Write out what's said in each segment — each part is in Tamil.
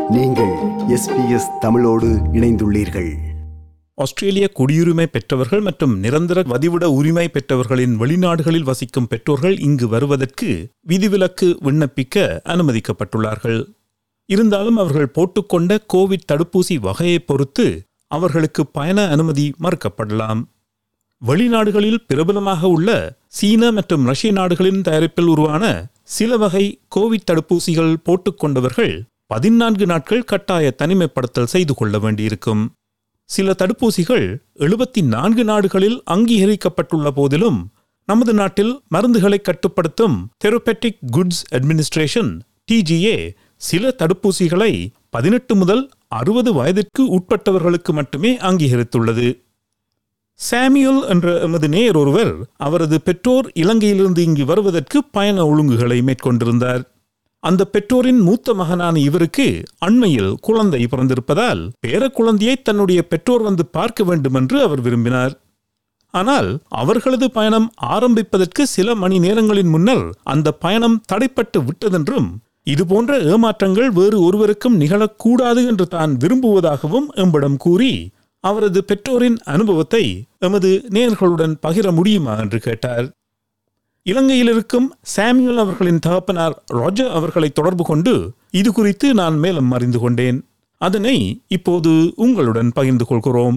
நீங்கள் எஸ்பிஎஸ் தமிழோடு இணைந்துள்ளீர்கள் ஆஸ்திரேலிய குடியுரிமை பெற்றவர்கள் மற்றும் நிரந்தர வதிவிட உரிமை பெற்றவர்களின் வெளிநாடுகளில் வசிக்கும் பெற்றோர்கள் இங்கு வருவதற்கு விதிவிலக்கு விண்ணப்பிக்க அனுமதிக்கப்பட்டுள்ளார்கள் இருந்தாலும் அவர்கள் போட்டுக்கொண்ட கோவிட் தடுப்பூசி வகையை பொறுத்து அவர்களுக்கு பயண அனுமதி மறுக்கப்படலாம் வெளிநாடுகளில் பிரபலமாக உள்ள சீன மற்றும் ரஷ்ய நாடுகளின் தயாரிப்பில் உருவான சில வகை கோவிட் தடுப்பூசிகள் போட்டுக்கொண்டவர்கள் பதினான்கு நாட்கள் கட்டாய தனிமைப்படுத்தல் செய்து கொள்ள வேண்டியிருக்கும் சில தடுப்பூசிகள் எழுபத்தி நான்கு நாடுகளில் அங்கீகரிக்கப்பட்டுள்ள போதிலும் நமது நாட்டில் மருந்துகளை கட்டுப்படுத்தும் தெரபெட்டிக் குட்ஸ் அட்மினிஸ்ட்ரேஷன் டிஜிஏ சில தடுப்பூசிகளை பதினெட்டு முதல் அறுபது வயதிற்கு உட்பட்டவர்களுக்கு மட்டுமே அங்கீகரித்துள்ளது சாமியுல் என்ற எமது நேயர் ஒருவர் அவரது பெற்றோர் இலங்கையிலிருந்து இங்கு வருவதற்கு பயண ஒழுங்குகளை மேற்கொண்டிருந்தார் அந்த பெற்றோரின் மூத்த மகனான இவருக்கு அண்மையில் குழந்தை பிறந்திருப்பதால் பேர குழந்தையை தன்னுடைய பெற்றோர் வந்து பார்க்க வேண்டும் என்று அவர் விரும்பினார் ஆனால் அவர்களது பயணம் ஆரம்பிப்பதற்கு சில மணி நேரங்களின் முன்னர் அந்த பயணம் தடைப்பட்டு விட்டதென்றும் இதுபோன்ற ஏமாற்றங்கள் வேறு ஒருவருக்கும் நிகழக்கூடாது என்று தான் விரும்புவதாகவும் எம்பிடம் கூறி அவரது பெற்றோரின் அனுபவத்தை எமது நேயர்களுடன் பகிர முடியுமா என்று கேட்டார் இலங்கையில் இருக்கும் சாமியுல் அவர்களின் தகப்பனார் ராஜர் அவர்களை தொடர்பு கொண்டு இது குறித்து நான் மேலும் அறிந்து கொண்டேன் அதனை இப்போது உங்களுடன் பகிர்ந்து கொள்கிறோம்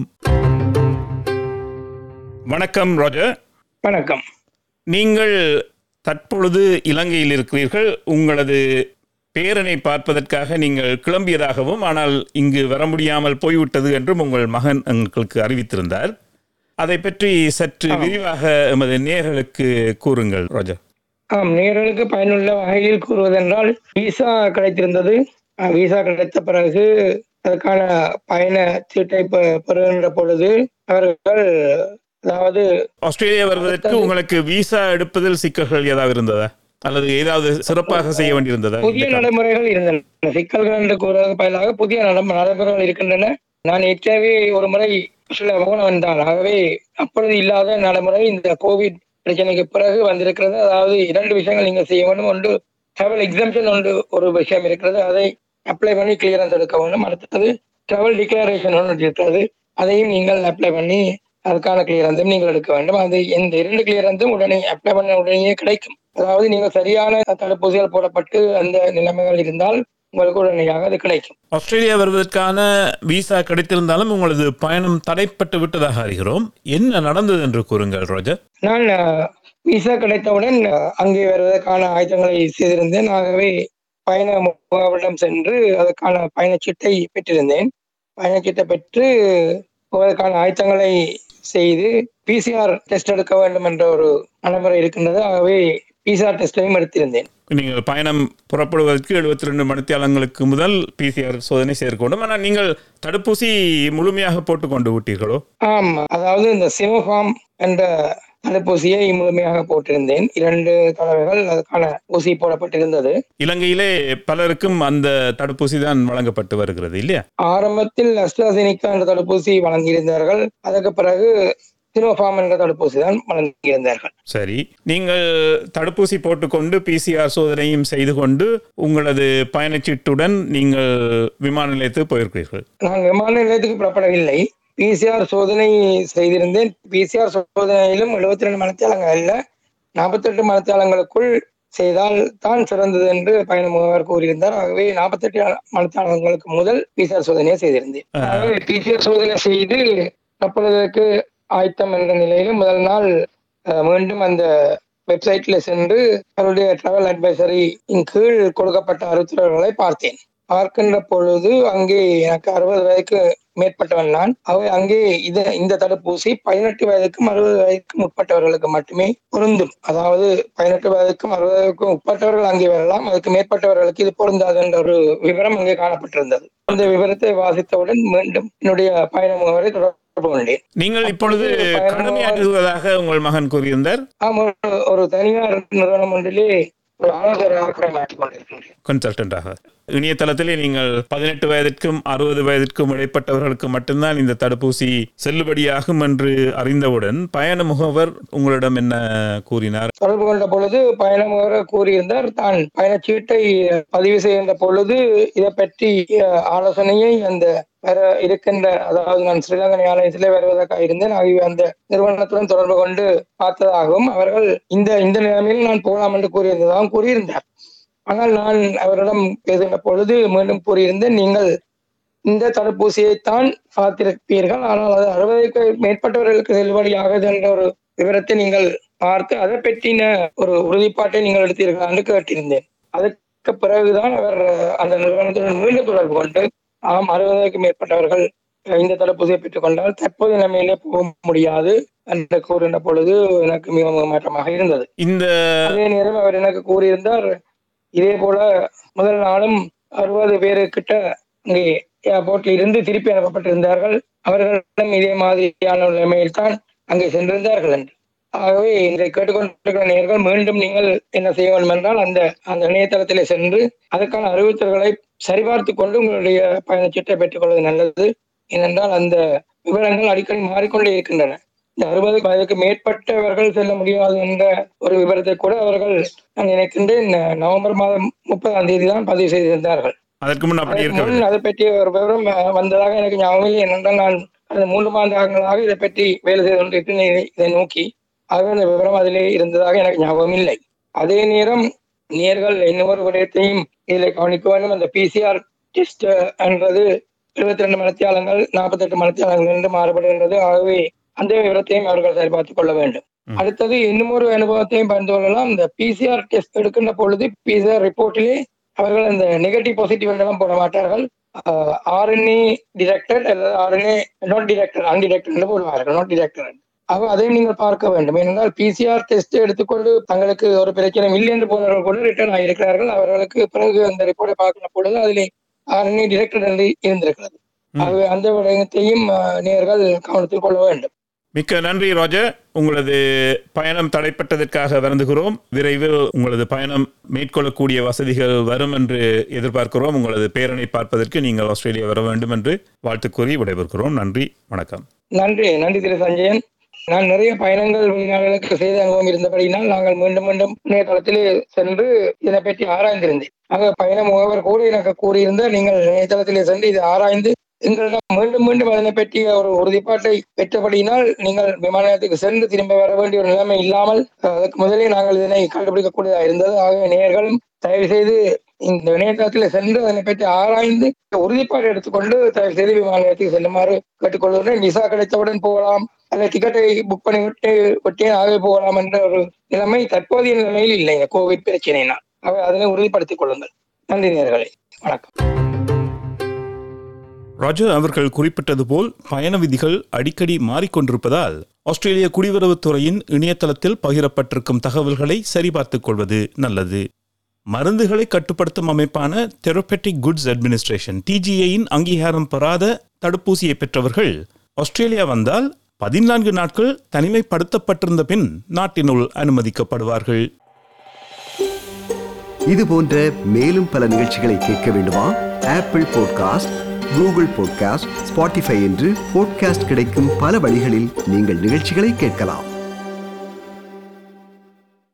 வணக்கம் ராஜர் வணக்கம் நீங்கள் தற்பொழுது இலங்கையில் இருக்கிறீர்கள் உங்களது பேரனை பார்ப்பதற்காக நீங்கள் கிளம்பியதாகவும் ஆனால் இங்கு வர முடியாமல் போய்விட்டது என்றும் உங்கள் மகன் எங்களுக்கு அறிவித்திருந்தார் அதை பற்றி சற்று விரிவாக எமது நேர்களுக்கு கூறுங்கள் ரோஜா ஆம் நேர்களுக்கு பயனுள்ள வகையில் கூறுவதென்றால் விசா கிடைத்திருந்தது அஹ், விசா கிடைத்த பிறகு அதற்கான பயண சீட்டை பெ- பெறுகின்ற பொழுது அவர்கள் அதாவது ஆஸ்திரேலியா வருவதற்கு உங்களுக்கு விசா எடுப்பதில் சிக்கல்கள் ஏதாவது இருந்ததா அல்லது ஏதாவது சிறப்பாக செய்ய வேண்டியிருந்ததா புதிய நடைமுறைகள் இருந்தன சிக்கல்கள் என்று கூறுவதற்கு பதிலாக புதிய நடைமு- நடைமுறைகள் இருக்கின்றன நான் ஏற்கனவே ஒரு முறை சில போன வந்தால் ஆகவே அப்பொழுது இல்லாத நடைமுறை இந்த கோவிட் பிரச்சனைக்கு பிறகு வந்திருக்கிறது அதாவது இரண்டு விஷயங்கள் நீங்கள் செய்ய வேண்டும் ஒன்று டிராவல் எக்ஸாம்ஷன் ஒன்று ஒரு விஷயம் இருக்கிறது அதை அப்ளை பண்ணி கிளியரன்ஸ் எடுக்க வேண்டும் அடுத்தது டிராவல் டிக்ளரேஷன் ஒன்று இருக்கிறது அதையும் நீங்கள் அப்ளை பண்ணி அதுக்கான கிளியரன்ஸும் நீங்கள் எடுக்க வேண்டும் அது இந்த இரண்டு கிளியரன்ஸும் உடனே அப்ளை பண்ண உடனே கிடைக்கும் அதாவது நீங்கள் சரியான தடுப்பூசிகள் போடப்பட்டு அந்த நிலைமைகள் இருந்தால் உங்களுக்கு உடனடியாக அது கிடைக்கும் ஆஸ்திரேலியா வருவதற்கான விசா கிடைத்திருந்தாலும் உங்களது பயணம் தடைப்பட்டு விட்டதாக அறிகிறோம் என்ன நடந்தது என்று கூறுங்கள் ரோஜா நான் அஹ், விசா கிடைத்தவுடன் அஹ், அங்கே வருவதற்கான ஆயுதங்களை செய்திருந்தேன் ஆகவே பயண முகாமிடம் சென்று அதற்கான பயணச்சீட்டை பெற்றிருந்தேன் பயணச்சீட்டை பெற்று அதற்கான ஆயத்தங்களை செய்து பிசிஆர் டெஸ்ட் எடுக்க வேண்டும் என்ற ஒரு நடைமுறை இருக்கின்றது ஆகவே பிசிஆர் டெஸ்டையும் எடுத்திருந்தேன் நீங்கள் பயணம் புறப்படுவதற்கு எழுபத்தி ரெண்டு மணித்தியாலங்களுக்கு முதல் பிசிஆர் சோதனை சேர்க்க வேண்டும் ஆனால் நீங்கள் தடுப்பூசி முழுமையாக போட்டுக்கொண்டு விட்டீர்களோ ஆம் அதாவது இந்த சினோஃபார்ம் என்ற தடுப்பூசியை முழுமையாக போட்டிருந்தேன் இரண்டு தடவைகள் அதுக்கான ஊசி போடப்பட்டிருந்தது இலங்கையிலே பலருக்கும் அந்த தடுப்பூசி தான் வழங்கப்பட்டு வருகிறது இல்லையா ஆரம்பத்தில் அஸ்ட்ராசெனிகா என்ற தடுப்பூசி வழங்கியிருந்தார்கள் அதற்கு பிறகு சினோஃபார்ம் என்ற தடுப்பூசி தான் வழங்கியிருந்தார்கள் சரி நீங்கள் தடுப்பூசி போட்டுக்கொண்டு பிசிஆர் சோதனையும் செய்து கொண்டு உங்களது பயணச்சீட்டுடன் நீங்கள் விமான நிலையத்துக்கு போயிருக்கிறீர்கள் நான் விமான நிலையத்துக்கு புறப்படவில்லை பிசிஆர் சோதனை செய்திருந்தேன் பிசிஆர் சோதனையிலும் எழுபத்தி ரெண்டு மணித்தாளங்கள் அல்ல நாற்பத்தெட்டு மணித்தாளங்களுக்குள் செய்தால் தான் சிறந்தது என்று பயண முகவர் கூறியிருந்தார் ஆகவே நாற்பத்தெட்டு மணித்தாளங்களுக்கு முதல் பிசிஆர் சோதனையை செய்திருந்தேன் ஆகவே பிசிஆர் சோதனை செய்து கப்பலுக்கு ஆயத்தம் என்ற நிலையில் முதல் நாள் அஹ், மீண்டும் அந்த வெப்சைட்ல சென்று அவருடைய டிராவல் அட்வைசரி கீழ் கொடுக்கப்பட்ட அறிவுறுத்தல்களை பார்த்தேன் பார்க்கின்ற பொழுது அங்கே எனக்கு அறுபது வயதுக்கு மேற்பட்டவன் நான் அவை அங்கே இது இந்த தடுப்பூசி பதினெட்டு வயதுக்கும் அறுபது வயதுக்கும் உட்பட்டவர்களுக்கு மட்டுமே பொருந்தும் அதாவது பதினெட்டு வயதுக்கும் அறுபது வயதுக்கும் உட்பட்டவர்கள் அங்கே வரலாம் அதுக்கு மேற்பட்டவர்களுக்கு இது பொருந்தாது என்ற ஒரு விவரம் அங்கே காணப்பட்டிருந்தது அந்த விவரத்தை வாசித்தவுடன் மீண்டும் என்னுடைய பயண முகவரை தொடர்பு கொண்டேன் நீங்கள் இப்பொழுது கடமையாற்றுவதாக உங்கள் மகன் கூறியிருந்தார் ஆம் ஒரு- ஒரு தனியார் நிறுவனம் ஒன்றிலே ஒரு ஆலோசகராக கடமையாற்றிக் கொண்டிருக்கின்றேன் கன்சல்டண்டாக இணையதளத்திலே நீங்கள் பதினெட்டு வயதிற்கும் அறுபது வயதிற்கும் இடைப்பட்டவர்களுக்கு மட்டும்தான் இந்த தடுப்பூசி செல்லுபடியாகும் என்று அறிந்தவுடன் பயண முகவர் உங்களிடம் என்ன கூறினார் தொடர்பு கொண்ட பொழுது பயணமாக கூறியிருந்தார் தான் பயணச்சீட்டை பதிவு செய்கின்ற பொழுது இதை பற்றி அஹ், ஆலோசனையை அந்த வர இருக்கின்ற அதாவது நான் ஸ்ரீலங்கன் ஆலயத்திலே வருவதற்காக இருந்தேன் ஆகிய அந்த நிறுவனத்துடன் தொடர்பு கொண்டு பார்த்ததாகவும் அவர்கள் இந்த இந்த நிலைமையில் நான் போகலாம் என்று கூறியிருந்ததாகவும் கூறியிருந்தார் ஆனால் நான் அவரிடம் பேசுகின்ற பொழுது மீண்டும் கூறியிருந்தேன் நீங்கள் இந்த தடுப்பூசியைத்தான் பார்த்திருப்பீர்கள் ஆனால் அது அறுபதுக்கு மேற்பட்டவர்களுக்கு செல்லுபடியாகுது என்ற ஒரு விவரத்தை நீங்கள் பார்த்து அதை பற்றின ஒரு உறுதிப்பாட்டை நீங்கள் எடுத்தீர்கள் என்று கேட்டிருந்தேன் அதற்கு பிறகுதான் அவர் அஹ், அந்த நிறுவனத்துடன் மீண்டும் தொடர்பு கொண்டு ஆம் அறுபதுக்கு மேற்பட்டவர்கள் அஹ், இந்த தடுப்பூசியை பெற்றுக் கொண்டால் தற்போது நிலைமையிலே போக முடியாது என்று கூறின பொழுது எனக்கு மிகவும் மாற்றமாக இருந்தது இந்த அதே நேரம் அவர் எனக்கு கூறியிருந்தார் இதே போல முதல் நாளும் அறுபது பேரு கிட்ட இங்கே ஏர்போர்ட்ல இருந்து திருப்பி அனுப்பப்பட்டிருந்தார்கள் அவர்களிடம் இதே மாதிரியான நிலைமையில் தான் அங்கே சென்றிருந்தார்கள் என்று ஆகவே இதை கேட்டுக்கொண்டிருக்கிற நேர்கள் மீண்டும் நீங்கள் என்ன செய்ய வேண்டும் என்றால் அந்த அந்த இணையதளத்திலே சென்று அதற்கான அறிவித்தல்களை சரிபார்த்து கொண்டு உங்களுடைய பயணச்சீட்டை பெற்றுக் கொள்வது நல்லது ஏனென்றால் அந்த விவரங்கள் அடிக்கடி மாறிக்கொண்டே இருக்கின்றன இந்த அறுபது வயதுக்கு மேற்பட்டவர்கள் செல்ல முடியாது என்ற ஒரு விவரத்தை கூட அவர்கள் நான் நினைக்கின்றேன் ந- நவம்பர் மாதம் முப்பதாம் தேதி தான் பதிவு செய்திருந்தார்கள் அதற்கு முன் அப்படி அதற்கு இருக்கவில்லை முன் அதை பற்றிய ஒரு விவரம் அஹ், வந்ததாக எனக்கு ஞாபகம் இல்லை ஏனென்றால் நான் அந்த மூன்று மாதங்களாக இதை பற்றி வேலை செய்து கொண்டிருக்கிறேன் இதை- இதை நோக்கி ஆகவே அந்த விவரம் அதிலே இருந்ததாக எனக்கு ஞாபகம் இல்லை அதே நேரம் நேர்கள் இன்னொரு விடயத்தையும் இதில் கவனிக்க வேண்டும் அந்த பிசிஆர் டெஸ்ட் என்றது இருபத்தி ரெண்டு மணித்தியாலங்கள் நாற்பத்தெட்டு மணித்தியாலங்கள் என்று மாறுபடுகின்றது ஆகவே அந்த விவரத்தையும் அவர்கள் சரிபார்த்துக் கொள்ள வேண்டும் ம். அடுத்தது இன்னும் ஒரு அனுபவத்தையும் பகிர்ந்து கொள்ளலாம் இந்த பிசிஆர் டெஸ்ட் எடுக்கின்ற பொழுது பிசிஆர் ரிப்போர்ட்டிலே அவர்கள் அந்த நெகட்டிவ் பாசிட்டிவ் என்றெல்லாம் போட மாட்டார்கள் ஆர்என்ஏ டிடெக்டட் அல்லது ஆர்என்ஏ நாட் டிடெக்டட் அன்டிடெக்டட் என்று போடுவார்கள் நாட் டிடெக்டட் ஆக அதையும் நீங்கள் பார்க்க வேண்டும் ஏனென்றால் பிசிஆர் டெஸ்ட் எடுத்துக்கொண்டு தங்களுக்கு ஒரு பிரச்சனை இல்லை என்று போனவர்கள் கூட ரிட்டர்ன் ஆகியிருக்கிறார்கள் அவர்களுக்கு பிறகு அந்த ரிப்போர்ட்டை பார்க்கிற பொழுது அதிலே ஆர்என்ஏ டிடெக்டட் என்று இருந்திருக்கிறது ம். ஆகவே அந்த விடயத்தையும் அஹ், நேர்கள் கவனத்தில் கொள்ள வேண்டும் மிக்க நன்றி ரோஜர் உங்களது பயணம் தடைப்பட்டதற்காக வருந்துகிறோம் விரைவில் உங்களது பயணம் மேற்கொள்ளக்கூடிய வசதிகள் வரும் என்று எதிர்பார்க்கிறோம் உங்களது பேரனை பார்ப்பதற்கு நீங்கள் ஆஸ்திரேலியா வர வேண்டும் என்று வாழ்த்து கூறி விடைபெறுகிறோம் நன்றி வணக்கம் நன்றி நன்றி திரு சஞ்சயன் நான் நிறைய பயணங்கள் வெளிநாடுகளுக்கு செய்த அனுபவம் இருந்தபடியினால் நாங்கள் மீண்டும் மீண்டும் இணையதளத்திலே சென்று இதனை பற்றி ஆராய்ந்திருந்தேன் ஆக பயண முகவர் கூட எனக்கு கூறியிருந்த நீங்கள் இணையதளத்திலே சென்று இதை ஆராய்ந்து எங்களிடம் மீண்டும் மீண்டும் அதனை பற்றிய ஒரு உறுதிப்பாட்டை பெற்றபடியினால் நீங்கள் விமான நிலையத்துக்கு சென்று திரும்ப வர வேண்டிய ஒரு நிலைமை இல்லாமல் அஹ், அதற்கு முதலே நாங்கள் இதனை கண்டுபிடிக்கக்கூடியதாக இருந்தது ஆகவே நேர்களும் தயவு செய்து இந்த இணையதளத்தில் சென்று அதனை பற்றி ஆராய்ந்து உறுதிப்பாடு எடுத்துக்கொண்டு தயவு செய்து விமான நிலையத்துக்கு செல்லுமாறு கேட்டுக்கொள்கிறேன் விசா கிடைத்தவுடன் போகலாம் அல்ல டிக்கெட்டை புக் பண்ணி விட்டு விட்டே ஆகவே போகலாம் என்ற ஒரு நிலைமை தற்போதைய நிலையில் இல்லை இந்த கோவிட் பிரச்சனையினால் ஆகவே அதனை உறுதிப்படுத்திக் கொள்ளுங்கள் நன்றி நேர்களே வணக்கம் ராஜர் அவர்கள் குறிப்பிட்டது போல் பயண விதிகள் அடிக்கடி மாறிக்கொண்டிருப்பதால் ஆஸ்திரேலிய குடிவரவுத்துறையின் இணையதளத்தில் பகிரப்பட்டிருக்கும் தகவல்களை சரிபார்த்துக் கொள்வது நல்லது மருந்துகளை கட்டுப்படுத்தும் அமைப்பான தெரப்பெட்டிக் குட்ஸ் அட்மினிஸ்ட்ரேஷன் டிஜிஏயின் அங்கீகாரம் பெறாத தடுப்பூசியை பெற்றவர்கள் ஆஸ்திரேலியா வந்தால் பதினான்கு நாட்கள் தனிமைப்படுத்தப்பட்டிருந்த பின் நாட்டினுள் அனுமதிக்கப்படுவார்கள் இது போன்ற மேலும் பல நிகழ்ச்சிகளை கேட்க வேண்டுமா Apple podcast Google podcast Spotify என்று பாட்காஸ்ட் கிடைக்கும் பல வழிகளில் நீங்கள் நிகழ்ச்சிகளை கேட்கலாம்